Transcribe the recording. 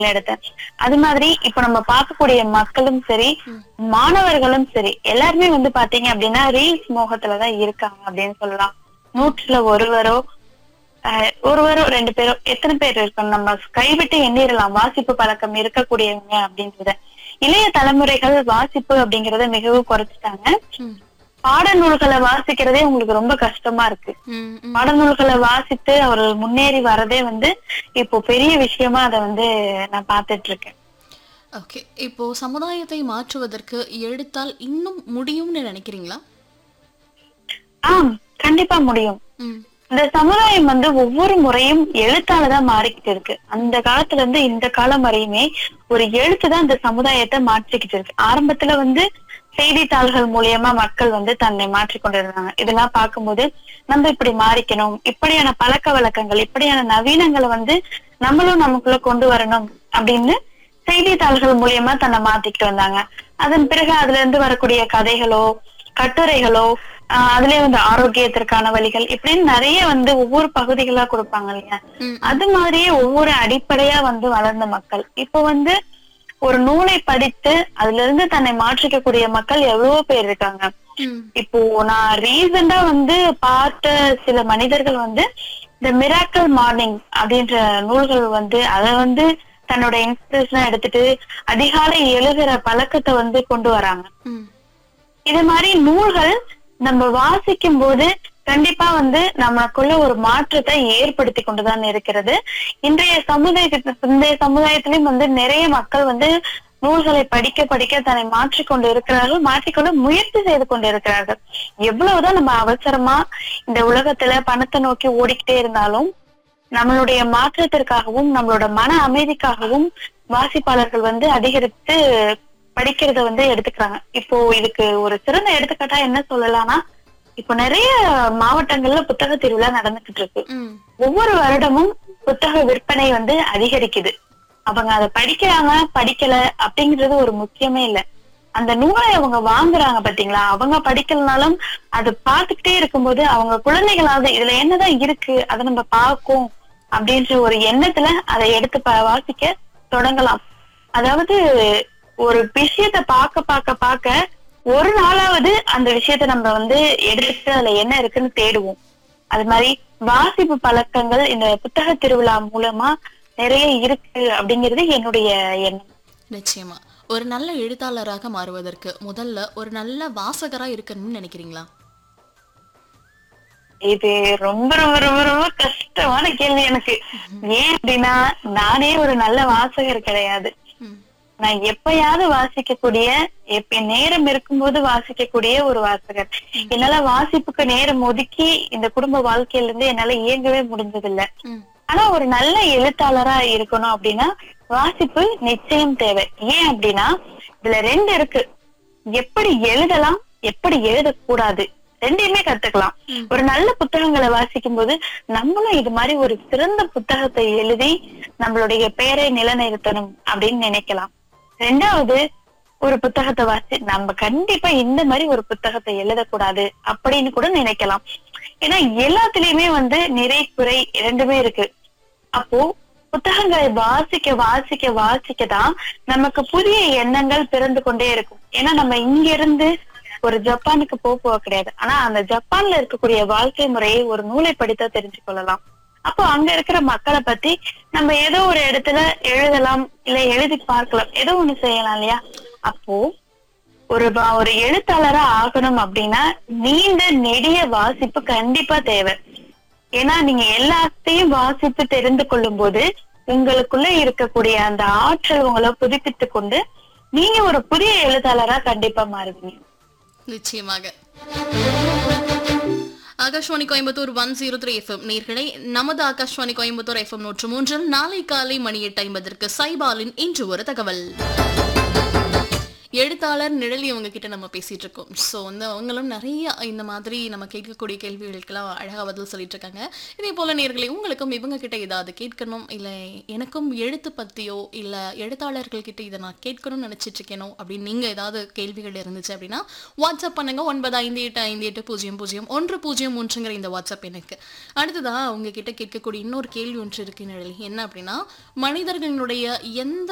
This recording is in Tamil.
எடுத்தேன் அது மாதிரி இப்ப நம்ம பார்க்கக்கூடிய மக்களும் சரி மாணவர்களும் சரி எல்லாருமே வந்து பாத்தீங்க அப்படின்னா ரீல்ஸ் மோகத்துலதான் இருக்காங்க அப்படின்னு சொல்லலாம் நூற்றுல ஒருவரோ ஆஹ் ஒருவரோ ரெண்டு பேரோ எத்தனை பேர் இருக்கணும் நம்ம கைவிட்டு எண்ணிரலாம் வாசிப்பு பழக்கம் இருக்கக்கூடியவங்க அப்படின்றத இளைய தலைமுறைகள் வாசிப்பு அப்படிங்கறத மிகவும் குறைச்சிட்டாங்க ம், பாடநூல்களை வாசிக்கிறதே உங்களுக்கு ரொம்ப கஷ்டமா இருக்கு ம், ம். பாடநூல்களை வாசித்து அவர்கள் முன்னேறி வரதே வந்து இப்போ பெரிய விஷயமா அதை வந்து நான் பார்த்துட்டு இருக்கேன் ஓகே இப்போ சமுதாயத்தை மாற்றுவதற்கு எழுத்தால் இன்னும் முடியும்னு நினைக்கிறீங்களா ஆம் கண்டிப்பா முடியும் ம், இந்த சமுதாயம் வந்து ஒவ்வொரு முறையும் எழுத்தால தான் மாறிக்கிட்டு இருக்கு அந்த காலத்துல இருந்து இந்த காலம் வரையுமே ஒரு எழுத்து தான் இந்த சமுதாயத்தை மாற்றிக்கிட்டு இருக்கு ஆரம்பத்துல வந்து செய்தித்தாள்கள் மூலியமா மக்கள் வந்து தன்னை மாற்றிக் இருந்தாங்க இதெல்லாம் பார்க்கும்போது நம்ம இப்படி மாறிக்கணும் இப்படியான பழக்க வழக்கங்கள் இப்படியான நவீனங்களை வந்து நம்மளும் நமக்குள்ள கொண்டு வரணும் அப்படின்னு செய்தித்தாள்கள் மூலியமா தன்னை மாத்திக்கிட்டு வந்தாங்க அதன் பிறகு அதுல இருந்து வரக்கூடிய கதைகளோ கட்டுரைகளோ ஆஹ் அதுலயே வந்து ஆரோக்கியத்திற்கான வழிகள் இப்படின்னு நிறைய வந்து ஒவ்வொரு பகுதிகளா கொடுப்பாங்க இல்லையா ம், அது மாதிரியே ஒவ்வொரு அடிப்படையா வந்து வளர்ந்த மக்கள் இப்போ வந்து ஒரு நூலை படித்து அதுல இருந்து தன்னை மாற்றிக்கக்கூடிய மக்கள் எவ்வளவோ பேர் இருக்காங்க ம், இப்போ நான் ரீசெண்டா வந்து பார்த்த சில மனிதர்கள் வந்து இந்த மிராக்கல் மார்னிங் அப்படின்ற நூல்கள் வந்து அதை வந்து தன்னோட இன்ஸ்பிரேஷனா எடுத்துட்டு அதிகாலை எழுதுற பழக்கத்தை வந்து கொண்டு வராங்க ம். இது மாதிரி நூல்கள் நம்ம வாசிக்கும் போது கண்டிப்பா வந்து நமக்குள்ள ஒரு மாற்றத்தை ஏற்படுத்தி கொண்டுதான் இருக்கிறது இன்றைய சமுதாயத்து இன்றைய சமுதாயத்திலும் வந்து நிறைய மக்கள் வந்து நூல்களை படிக்க படிக்க தன்னை மாற்றிக்கொண்டு இருக்கிறார்கள் மாற்றிக்கொண்டு முயற்சி செய்து கொண்டு இருக்கிறார்கள் எவ்வளவுதான் நம்ம அவசரமா இந்த உலகத்துல பணத்தை நோக்கி ஓடிக்கிட்டே இருந்தாலும் நம்மளுடைய மாற்றத்திற்காகவும் நம்மளோட மன அமைதிக்காகவும் வாசிப்பாளர்கள் வந்து அதிகரித்து படிக்கிறத வந்து எடுத்துக்கிறாங்க இப்போ இதுக்கு ஒரு சிறந்த எடுத்துக்காட்டா என்ன சொல்லலாம்னா இப்போ நிறைய மாவட்டங்கள்ல புத்தக திருவிழா நடந்துகிட்டு இருக்கு ம், ஒவ்வொரு வருடமும் புத்தக விற்பனை வந்து அதிகரிக்குது அவங்க அதை படிக்கிறாங்க படிக்கல அப்படிங்கிறது ஒரு முக்கியமே இல்ல அந்த நூலை அவங்க வாங்குறாங்க பாத்தீங்களா அவங்க படிக்கலனாலும் அது பார்த்துக்கிட்டே இருக்கும்போது அவங்க குழந்தைகளாவது இதுல என்னதான் இருக்கு அதை நம்ம பார்க்கும் அப்படின்ற ஒரு எண்ணத்துல அதை எடுத்து ப- வாசிக்க தொடங்கலாம் அதாவது ஒரு விஷயத்த பார்க்க பார்க்க பார்க்க ஒரு நாளாவது அந்த விஷயத்த நம்ம வந்து எடுத்துட்டு அதுல என்ன இருக்குன்னு தேடுவோம் அது மாதிரி வாசிப்பு பழக்கங்கள் இந்த புத்தக திருவிழா மூலமா நிறைய இருக்கு அப்படிங்கிறது என்னுடைய எண்ணம் நிச்சயமா ஒரு நல்ல எழுத்தாளராக மாறுவதற்கு முதல்ல ஒரு நல்ல வாசகரா இருக்கணும்னு நினைக்கிறீங்களா இது ரொம்ப ரொம்ப ரொம்ப ரொம்ப கஷ்டமான கேள்வி எனக்கு ஏன் அப்படின்னா நானே ஒரு நல்ல வாசகர் கிடையாது ம், நான் எப்பயாவது வாசிக்கக்கூடிய எப்ப நேரம் இருக்கும்போது வாசிக்கக்கூடிய ஒரு வாசகர் என்னால வாசிப்புக்கு நேரம் ஒதுக்கி இந்த குடும்ப வாழ்க்கையில இருந்து என்னால இயங்கவே முடிஞ்சதில்லை ம், ஆனா ஒரு நல்ல எழுத்தாளரா இருக்கணும் அப்படின்னா வாசிப்பு நிச்சயம் தேவை ஏன் அப்படின்னா இதுல ரெண்டு இருக்கு எப்படி எழுதலாம் எப்படி எழுதக்கூடாது ரெண்டையுமே கத்துக்கலாம் ம். ஒரு நல்ல புத்தகங்களை வாசிக்கும் போது நம்மளும் இது மாதிரி ஒரு சிறந்த புத்தகத்தை எழுதி நம்மளுடைய பெயரை நிலைநிறுத்தணும் அப்படின்னு நினைக்கலாம் ரெண்டாவது ஒரு புத்தகத்தை வாசி நம்ம கண்டிப்பா இந்த மாதிரி ஒரு புத்தகத்தை எழுதக்கூடாது அப்படின்னு கூட நினைக்கலாம் ஏன்னா எல்லாத்துலயுமே வந்து நிறை குறை இரண்டுமே இருக்கு அப்போ புத்தகங்களை வாசிக்க வாசிக்க வாசிக்க தான் நமக்கு புதிய எண்ணங்கள் பிறந்து கொண்டே இருக்கும் ஏன்னா நம்ம இங்க இருந்து ஒரு ஜப்பானுக்கு போக போக கிடையாது ஆனா அந்த ஜப்பான்ல இருக்கக்கூடிய வாழ்க்கை முறையை ஒரு நூலை படித்தா தெரிஞ்சு கொள்ளலாம் அப்போ அங்க இருக்கிற மக்களை பத்தி நம்ம ஏதோ ஒரு இடத்துல எழுதலாம் இல்ல எழுதி பார்க்கலாம் ஏதோ ஒண்ணு செய்யலாம் இல்லையா அப்போ ஒரு வா- ஒரு எழுத்தாளரா ஆகணும் அப்படின்னா நீண்ட நெடிய வாசிப்பு கண்டிப்பா தேவை ஏன்னா நீங்க எல்லாத்தையும் வாசித்து தெரிந்து கொள்ளும் போது உங்களுக்குள்ள இருக்கக்கூடிய அந்த ஆற்றல் உங்களை புதுப்பித்துக் கொண்டு நீங்க ஒரு புதிய எழுத்தாளரா கண்டிப்பா மாறுவீங்க நிச்சயமாக Akashvani Coimbatore one zero three FM நேர்களை நமது ஆகாஷ்வாணி கோயம்புத்தூர் எஃப்எம் நூற்று மூன்றில் நாளை காலை மணி எட்டு ஐம்பதற்கு சைபாலின் இன்று ஒரு தகவல் எழுத்தாளர் நிழலி அவங்க கிட்ட நம்ம பேசிட்டு இருக்கோம் ஸோ வந்து அவங்களும் நிறைய இந்த மாதிரி நம்ம கேட்கக்கூடிய கேள்விகளுக்கெல்லாம் அழகா பதில் சொல்லிட்டு இருக்காங்க இதே போல நேர்களே உங்களுக்கும் இவங்க கிட்ட ஏதாவது கேட்கணும் இல்லை எனக்கும் எழுத்து பத்தியோ இல்லை எழுத்தாளர்கள் கிட்ட இதை நான் கேட்கணும்னு நினைச்சிட்டு இருக்கேனோ அப்படின்னு நீங்க ஏதாவது கேள்விகள் இருந்துச்சு அப்படின்னா வாட்ஸ்அப் பண்ணுங்க ஒன்பது ஐந்து எட்டு ஐந்து எட்டு பூஜ்ஜியம் பூஜ்ஜியம் ஒன்று பூஜ்ஜியம் மூன்றுங்கிற இந்த வாட்ஸ்அப் எனக்கு அடுத்ததா உங்ககிட்ட கேட்கக்கூடிய இன்னொரு கேள்வி ஒன்று இருக்கு நிழலி என்ன அப்படின்னா மனிதர்களுடைய எந்த